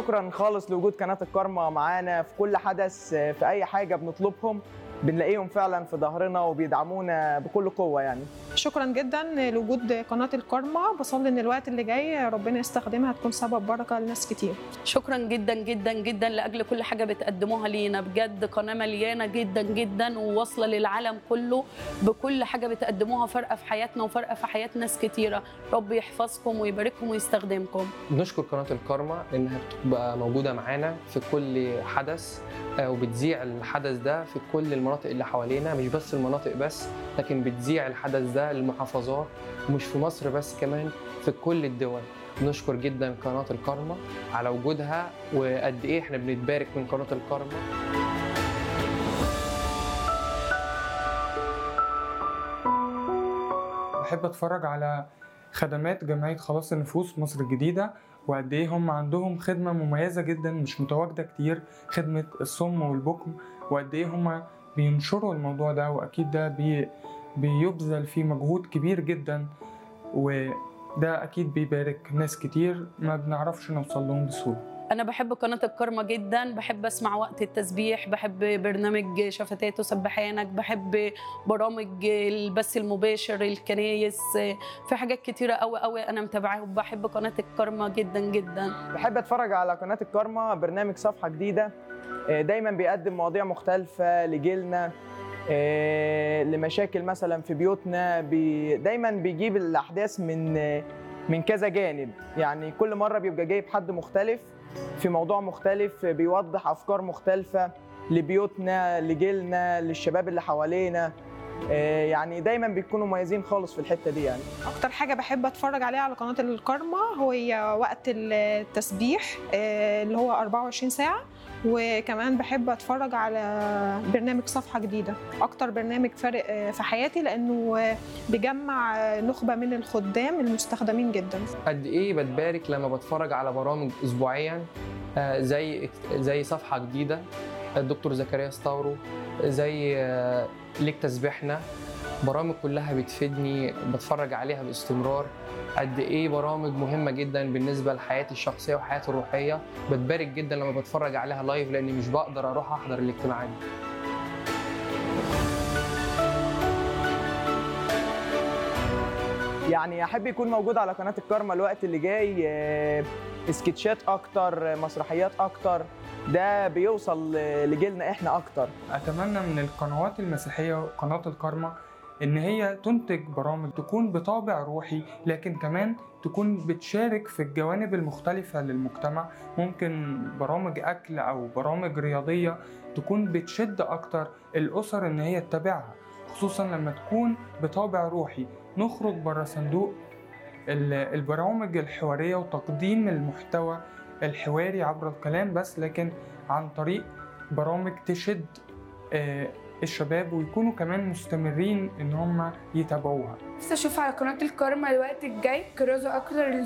شكرا خالص لوجود قناه الكارما معانا في كل حدث في اي حاجه بنطلبهم بنلاقيهم فعلا في ظهرنا وبيدعمونا بكل قوه يعني شكرا جدا لوجود قناه الكارما بصلي ان الوقت اللي جاي ربنا يستخدمها تكون سبب بركه لناس كتير شكرا جدا جدا جدا لاجل كل حاجه بتقدموها لينا بجد قناه مليانه جدا جدا وواصله للعالم كله بكل حاجه بتقدموها فارقه في حياتنا وفارقه في حياه ناس كتيره رب يحفظكم ويبارككم ويستخدمكم بنشكر قناة الكارما إنها بتبقى موجودة معانا في كل حدث آه، وبتذيع الحدث ده في كل المناطق اللي حوالينا مش بس المناطق بس لكن بتذيع الحدث ده للمحافظات ومش في مصر بس كمان في كل الدول بنشكر جدا قناة الكارما على وجودها وقد إيه إحنا بنتبارك من قناة الكارما بحب اتفرج على خدمات جمعية خلاص النفوس مصر الجديدة وقد ايه هم عندهم خدمة مميزة جدا مش متواجدة كتير خدمة الصم والبكم وقد ايه هم بينشروا الموضوع ده واكيد ده بي بيبذل فيه مجهود كبير جدا وده اكيد بيبارك ناس كتير ما بنعرفش نوصل لهم بسهولة انا بحب قناه الكرمه جدا بحب اسمع وقت التسبيح بحب برنامج شفتات وسبحانك بحب برامج البث المباشر الكنايس في حاجات كتيره قوي قوي انا متابعاهم بحب قناه الكرمه جدا جدا بحب اتفرج على قناه الكارما برنامج صفحه جديده آه، دايما بيقدم مواضيع مختلفه لجيلنا آه، لمشاكل مثلا في بيوتنا بي دايما بيجيب الاحداث من آه، من كذا جانب يعني كل مره بيبقى جايب حد مختلف في موضوع مختلف بيوضح افكار مختلفه لبيوتنا لجيلنا للشباب اللي حوالينا آه، يعني دايما بيكونوا مميزين خالص في الحته دي يعني اكتر حاجه بحب اتفرج عليها على قناه الكارما هي وقت التسبيح آه، اللي هو 24 ساعه وكمان بحب اتفرج على برنامج صفحه جديده اكتر برنامج فارق آه، في حياتي لانه آه، بيجمع آه، نخبه من الخدام المستخدمين جدا قد ايه بتبارك لما بتفرج على برامج اسبوعيا آه، زي زي صفحه جديده الدكتور زكريا ستاورو زي آه، ليك تسبيحنا برامج كلها بتفيدني بتفرج عليها باستمرار قد ايه برامج مهمه جدا بالنسبه لحياتي الشخصيه وحياتي الروحيه بتبارك جدا لما بتفرج عليها لايف لاني مش بقدر اروح احضر الاجتماعات دي يعني احب يكون موجود على قناه الكارما الوقت اللي جاي آه، سكتشات اكتر آه، مسرحيات اكتر ده بيوصل آه، لجيلنا احنا اكتر أتمنى من القنوات المسيحية وقناة الكارما إن هي تنتج برامج تكون بطابع روحي لكن كمان تكون بتشارك في الجوانب المختلفة للمجتمع ممكن برامج أكل أو برامج رياضية تكون بتشد أكتر الأسر إن هي تتابعها خصوصا لما تكون بطابع روحي نخرج بره صندوق ال- البرامج الحوارية وتقديم المحتوى الحواري عبر الكلام بس لكن عن طريق برامج تشد آه، الشباب ويكونوا كمان مستمرين ان هم يتابعوها نفسي اشوف على قناه الكارما الوقت الجاي كرازه اكتر